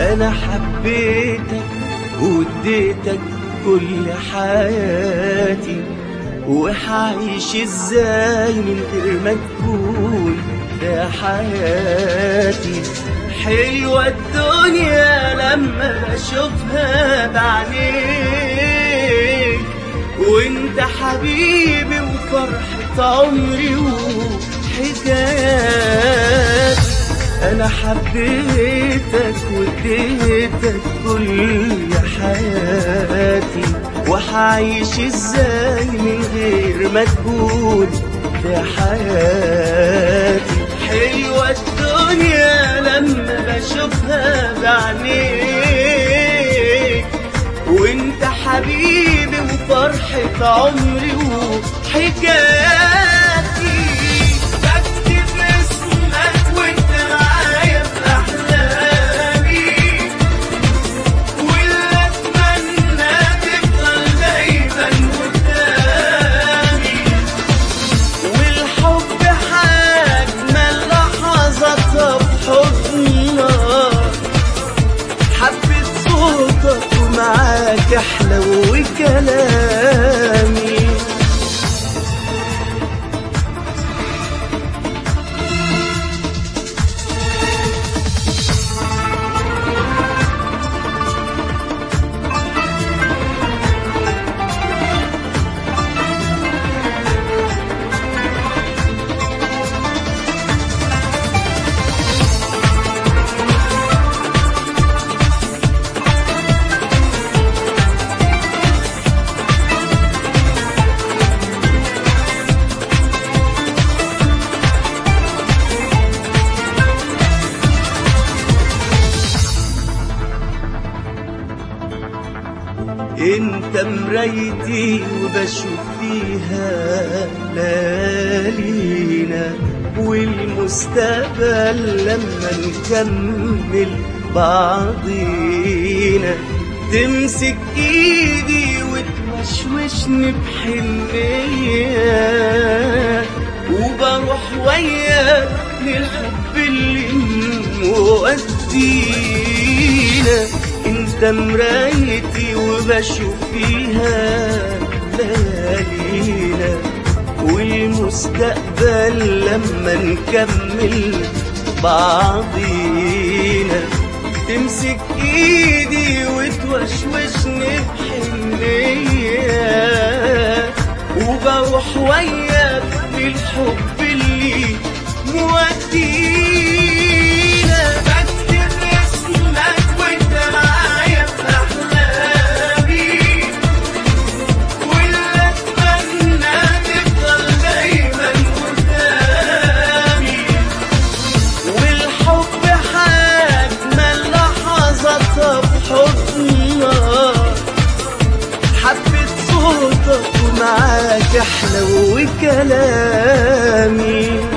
انا حبيتك واديتك كل حياتي وحعيش ازاي من غير ما تكون ده حياتي حلوة الدنيا لما بشوفها بعينيك وانت حبيبي وفرحة عمري وحكاياتي انا حبيتك واديتك كل حياتي وحعيش ازاي من غير ما تكون ده حياتي حلوة الدنيا لما بشوفها بعينيك وانت حبيبي وفرحة عمري وحكاياتي بكتب اسمك وانت معايا في احلامي واللي اتمنى تفضل دايما قدامي والحب حجمل لحظاتها في حضنك حبيت صوتك ومعاك احلى وكلامي انت مرايتي وبشوف فيها ليالينا والمستقبل لما نكمل بعضينا تمسك ايدي وتوشوشني بحنية وبروح وياك للحب اللي مودينا انت مرايتي وبشوف فيها ليالينا والمستقبل لما نكمل بعضينا تمسك ايدي وتوشوشني بحنية وبروح وياك للحب اللي مودينا بكتب اسمك وانت معايا في احلامي واللي اتمنى تفضل دايما قدامي والحب حجمل لحظاتها في حضنك حبيت صوتك ومعاك احلى وكلامي